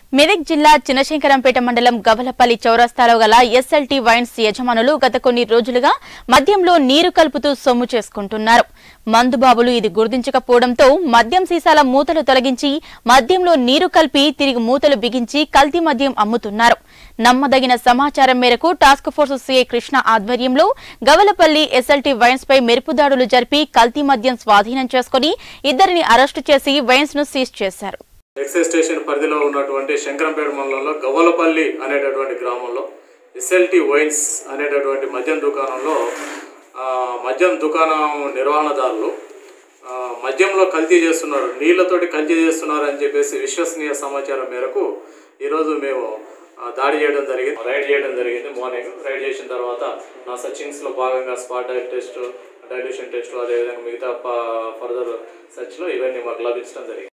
మెదక్ జిల్లా చినశంకరంపేట మండలం గవలపల్లి చౌరస్తాలో గల ఎస్ఎల్టీ వైన్స్ యజమానులు గత కొన్ని రోజులుగా మద్యంలో నీరు కలుపుతూ సొమ్ము చేసుకుంటున్నారు మందుబాబులు ఇది గుర్తించకపోవడంతో మద్యం సీసాల మూతలు తొలగించి మద్యంలో నీరు కలిపి తిరిగి మూతలు బిగించి కల్తీ మద్యం అమ్ముతున్నారు నమ్మదగిన సమాచారం మేరకు టాస్క్ ఫోర్స్ సీఐ కృష్ణ ఆధ్వర్యంలో గవలపల్లి ఎస్ఎల్టీ వైన్స్ పై మెరుపు దాడులు జరిపి కల్తీ మద్యం స్వాధీనం చేసుకుని ఇద్దరిని అరెస్టు చేసి వైన్స్ ను సీజ్ చేశారు ఎక్సైజ్ స్టేషన్ పరిధిలో ఉన్నటువంటి శంకరంపేట మండలంలో గవ్వలపల్లి అనేటటువంటి గ్రామంలో ఎస్ఎల్టీ వైన్స్ అనేటటువంటి మద్యం దుకాణంలో ఆ, మద్యం దుకాణం నిర్వహణదారులు ఆ, మద్యంలో కల్తీ చేస్తున్నారు నీళ్లతోటి కల్తీ చేస్తున్నారు అని చెప్పేసి విశ్వసనీయ సమాచారం మేరకు ఈరోజు మేము ఆ, దాడి చేయడం జరిగింది రైడ్ చేయడం జరిగింది మార్నింగ్ రైడ్ చేసిన తర్వాత నా సర్చింగ్స్లో భాగంగా స్పాట్ టెస్ట్ డైల్యూషన్ టెస్ట్ అదేవిధంగా మిగతా ఫర్దర్ సెర్చ్లో ఇవన్నీ మాకు లభించడం జరిగింది